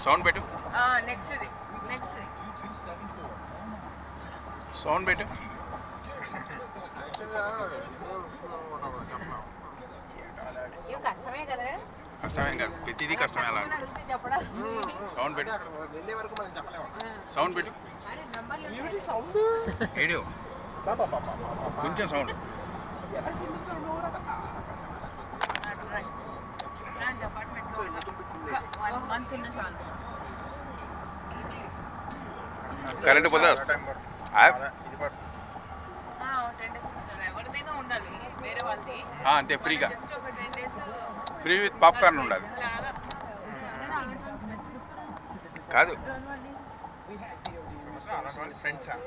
Sound పెట్టు next ఇది next ఇది సౌండ్ పెట్టు ఇవి కష్టమే కదా కష్టమేం కాదు ప్రతిదీ కష్టమే అలా అడిగితే చెప్పడం సౌండ్ పెట్టు వెళ్ళే వరకు మనం చెప్పలేము సౌండ్ పెట్టు అరే నంబర్లు ఏమిటి సౌండ్ ఏడియో కొంచెం సౌండ్ ఎలా తినిస్తావు నువ్వు కూడా? అపార్ట్మెంట్ వన్ మంత్ ఉన్న చాలు కరెంట్ పోతే వస్తుంది. ఆ? ఇది పడుతుంది. టెన్ డేస్ ఉంటుంది ఎవరిదైనా ఉండాలి వేరే వాళ్ళది ఆ, అంతే ఫ్రీగా జస్ట్ ఒక ten days free with popcorn ఉండాలి కాదు అలాంటి వాళ్ళు ఫ్రెండ్సా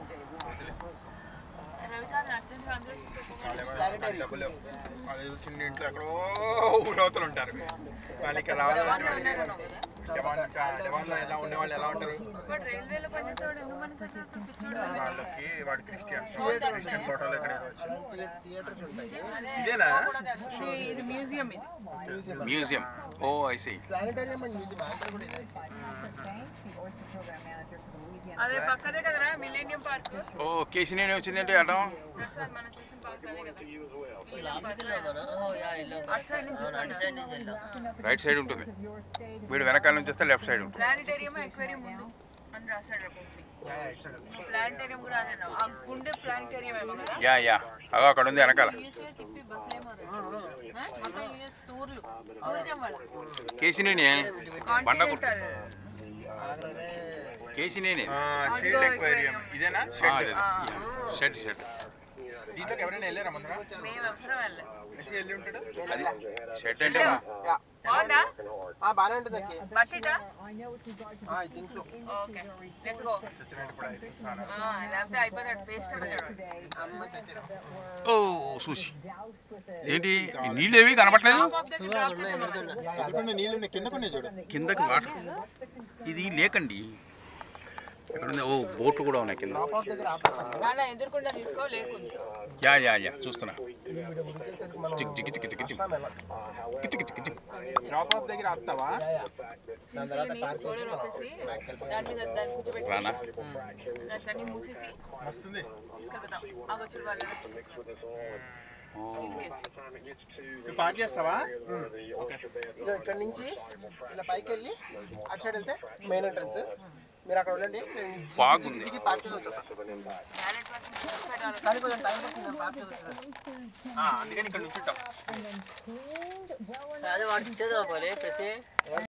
రవికాంత్ అర్జున్ అందరూ వాళ్ళేమో డబ్బులు లేవు. వాళ్ళు ఏదో చిన్న ఇంట్లో ఎక్కడో ఊరవతలు ఉంటారు వాళ్ళు ఇక్కడ రావాలంటే జవాన్ జవాన్లో ఎలా ఉండేవాళ్ళు ఎలా ఉంటారు బట్ రైల్వేలో పనిచేసేవాడు ఎందుకు మన సెట్ అసలు పిచ్చోడు వాళ్ళకి వాడు క్రిస్టియన్ క్రిస్టియన్ ఫోటోలు ఎక్కడ అదే ఇదేనా? ఇది ఇది మ్యూజియం ఇది మ్యూజియం ఓ ఐ సీ ప్లానటోరియం అండ్ మ్యూజియం యాంకర్ కూడా ఇదే అదే పక్కదే కదరా మిలేనియం పార్క్ ఓ కేసీనేని వచ్చిందంటే అటం ప్రసాద్ మనం చూసిన పార్క్ అదే కదా మిలేనియం పార్క్ అటు సైడ్ నుంచి చూసాడు రైట్ సైడ్ ఉంటుంది వీడు వెనకాల నుంచి వస్తే లెఫ్ట్ సైడ్ ఉంటుంది ప్లానిటేరియం ఎక్వేరియం ముందు అని రాశాడు మోస్ట్లీ ప్లానిటేరియం కూడా అదే ఆ గుండె ప్లానిటేరియం ఏమో కదా యా యా అదో అక్కడ ఉంది వెనకాల యూఎస్ఏ తిప్పి బస్సులేమో రా. ఆ? మొత్తం యూఎస్ టూర్లు టూరిజం వాళ్ళ కేసీనేని బండకు కాంటినెంట్ అది. కేసీనేని షీల్డ్ ఎక్వేరియం ఇదేనా షెడ్ ఆ. షెడ్ షెడ్ దీంట్లోకి ఎవరైనా వెళ్ళారా ముందర మేము ఎవ్వరం వెళ్ళలేదు మెస్సీ వెళ్ళి ఉంటాడు అది షెడ్ అంటే బాగుందా బాగానే ఉంటుంది బట్టిటా I think so okay let's go చచ్చినట్టు కూడా అయితే లేకపోతే అయిపోతాడు పేస్ట్ అడుగుతాడు అమ్మ చచ్చిన ఓ చూసి ఏంటి ఈ నీళ్ళేవి కనపట్లేదు ఎదుర్కొన్న నీళ్ళు కింద కొన్ని చూడు కిందకి వాటర్ ఇది లేకండి ఇక్కడ ఉంది ఓ బోట్లు కూడా ఉన్నాయి కింద డ్రాప్ అవుట్ దగ్గర ఆపేస్తాం అలా ఎదుర్కొండా తీసుకో లేకుంది యా యా యా చూస్తున్నా వీడు ఉరికేసరికి మనం చిక్ చిక్ చిక్ చిక్ చిక్ వస్తాం వెళ్ళొచ్చు. కిచ్ కిచ్ కిచ్ డ్రాప్ ఆఫ్ దగ్గర ఆపుతావా దాని తర్వాత కార్ గోడలు వచ్చేసి దాని మీద దాన్ని కూర్చోబెట్టి రానా దాన్ని మూసేసి వస్తుంది తీసుకెళ్తాం ఆ వచ్చిన వాళ్ళని పార్క్ చేస్తావా ఇదిగో ఇక్కడ నుంచి ఇలా పైకి వెళ్ళి అటు సైడ్ వెళ్తే మెయిన్ ఎంట్రన్స్ మీరు అక్కడ ఉండండి నేను బాగుంది. దిగి పార్క్ చేసి వచ్చేస్తాను బ్యాలెట్ వర్క్ కానీ కొంచెం టైం పడుతుంది పార్క్ చేసి వచ్చేస్తాను అందుకని ఇక్కడ నుంచి అదే వాడు ఇచ్చేదా పోలే ప్రతి